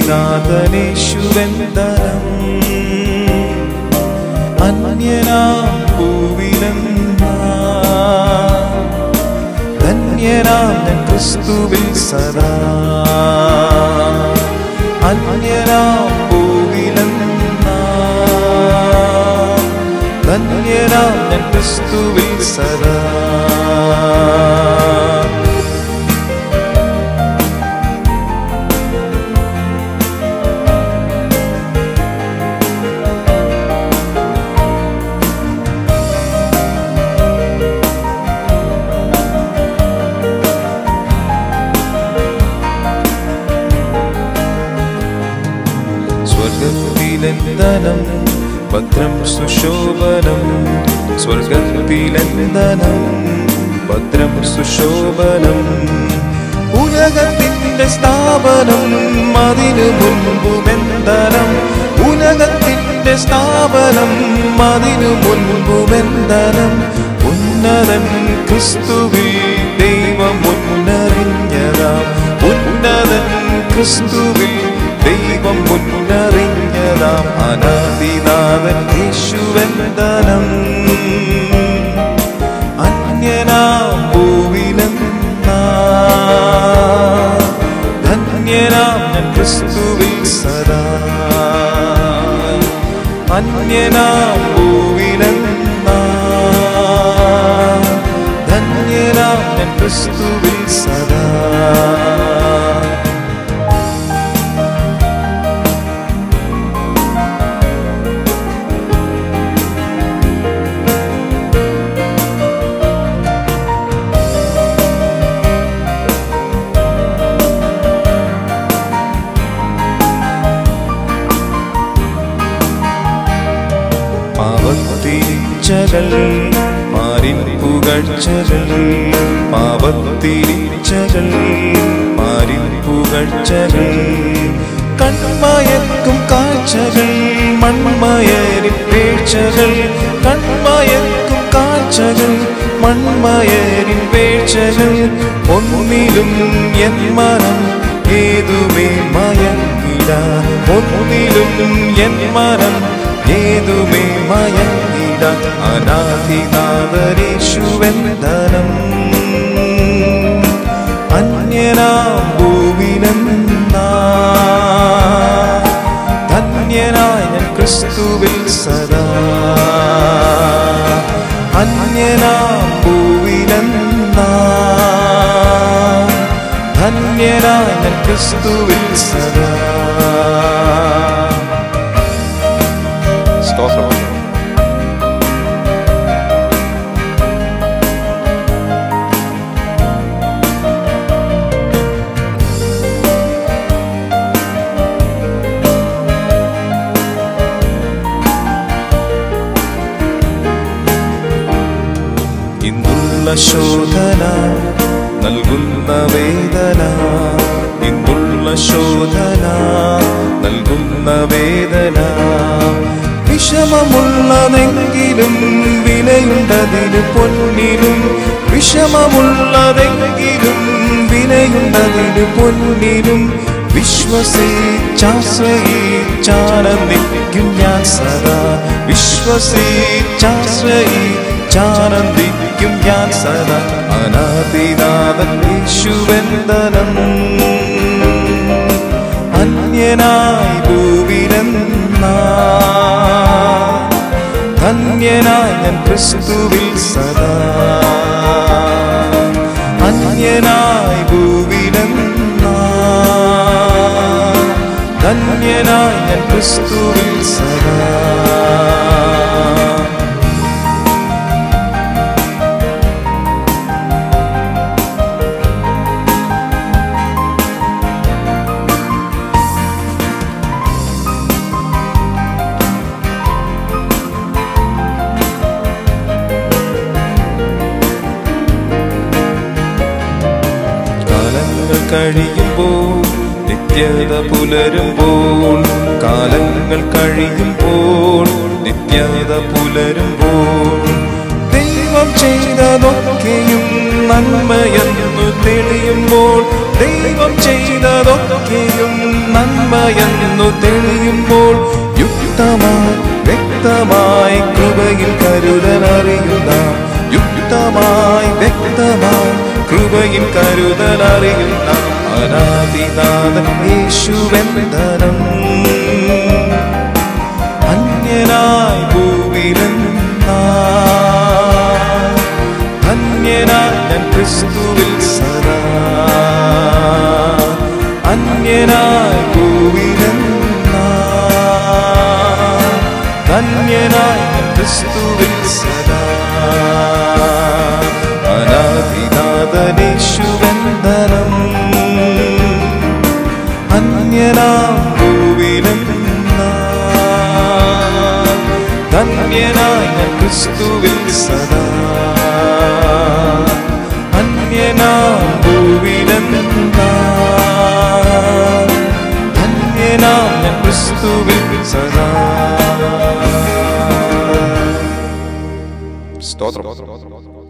അനാദിനാഥനേശുവെന്തരം അന്യനാ ഭൂവിലെന്നാ ധന്യനാം ഞാൻ ക്രിസ്തുവിൽ സദാ അന്യനാം ഭൂവിലെന്നാ ധന്യനാം ഞാൻ ക്രിസ്തുവിൽ സദാ സ്വർഗത്തിലെന്തനം ഭദ്രം സുശോഭനം സ്വർഗത്തിലെന്തനം ഭദ്രം സുശോഭനം ഉലകത്തിന്റെ സ്ഥാപനം അതിനു മുൻപുമെന്തനം ഉലകത്തിന്റെ സ്ഥാപനം അതിനു മുൻപുമെന്തനം ഉന്നതൻ ക്രിസ്തുവിൽ ദൈവം മുന്നറിഞ്ഞതാം ഉന്നതൻ ക്രിസ്തുവിൽ ദൈവം മുന്നറിഞ്ഞതാം അനാദിനാഥൻ യേശുവെന്തനം അന്യനാം ഭൂവിലെന്നാ ധന്യനാം ഞാൻ ക്രിസ്തുവിൽ സദാ അന്യനാം ഭൂവിലെന്നാ ധന്യനാം ഞാൻ ക്രിസ്തുവിൽ സദാ പാവത്തിരിച്ചകൾ മാറിൻ പുകഴ്ചകൾ പാവത്തിരിച്ചകൾ മാറിൻ പുകഴ്ചകൾ കൺമയക്കും കാഴ്ചകൾ മൺമയരിൻ വീഴ്ചകൾ കൺമയക്കും കാഴ്ചകൾ മൺമയരിൻ വീഴ്ചകൾ ഒന്നിലും എൻ മനം ഏതുമേ മയങ്ങിട ഒന്നിലും എൻ മനം ഏതുമേ മയങ്ങിട അനാദിനാഥരേശുവെന്തനം അന്യനാം ഭൂവിലെന്നാ ധന്യനായ ഞാൻ ക്രിസ്തുവിൽ സദാ അന്യനാം ഭൂവിലെന്നാ ധന്യനായ ഞാൻ ക്രിസ്തുവിൽ സദാ സ്തോത്രം ഇന്നുള്ള ശോധന നൽകുന്ന വേദന ഇന്നുള്ള ശോധന നൽകുന്ന വേദന വിഷമമുള്ളതെങ്കിലും വിലയുണ്ടതിന് പൊന്നിനും വിഷമമുള്ളതെങ്കിലും വിലയുണ്ടതിന് പൊന്നിനും വിശ്വസിച്ചാശ്രയിച്ചാനന്ദിക്കും ഞാൻ സദാ വിശ്വസിച്ചാശ്രയിച്ചാനന്ദിക്കും ഞാൻ സദാ അനാദിനാഥൻ യേശുവെന്തനം അന്യനായി ഭൂവിലെന്നാ ധന്യനായി ഞാൻ ക്രിസ്തുവിൽ സദാ അന്യനായി ഭൂവിലെന്നാ ധന്യനായി ഞാൻ ക്രിസ്തുവിൽ സദാ കാലങ്ങൾ കഴിയുമ്പോൾ നിത്യത പുലരുമ്പോൾ കാലങ്ങൾ കഴിയുമ്പോൾ നിത്യത പുലരുമ്പോൾ ദൈവം ചെയ്തതൊക്കെയും നന്മയെന്നു തെളിയുമ്പോൾ ദൈവം ചെയ്തതൊക്കെയും നന്മയെന്നു തെളിയുമ്പോൾ യുക്തമായി വ്യക്തമായി കൃപയിൽ കരുതലറിയുന്ന യുക്തമായി വ്യക്തമായി കൃപയിൽ കരുതലറിയുന്ന അനാദിനാഥൻ യേശുവെന്തനം അന്യനായി ഭൂവിലെന്നാ ധന്യനായി ഞാൻ ക്രിസ്തുവിൽ സദാ അന്യനായി ഭൂവിലെന്നാ ധന്യനായി ഞാൻ ക്രിസ്തുവിൽ സദാ അനാദിനാഥനേശുവന്ദനം അന്യനാം ഭൂവിലെന്നാ ധന്യനായ ക്രിസ്തുവിൽ സദാ അന്യനാം ഭൂവിലെന്നാ ധന്യനാം ഞാൻ ക്രിസ്തുവിൽ സദാ സ്തോത്രം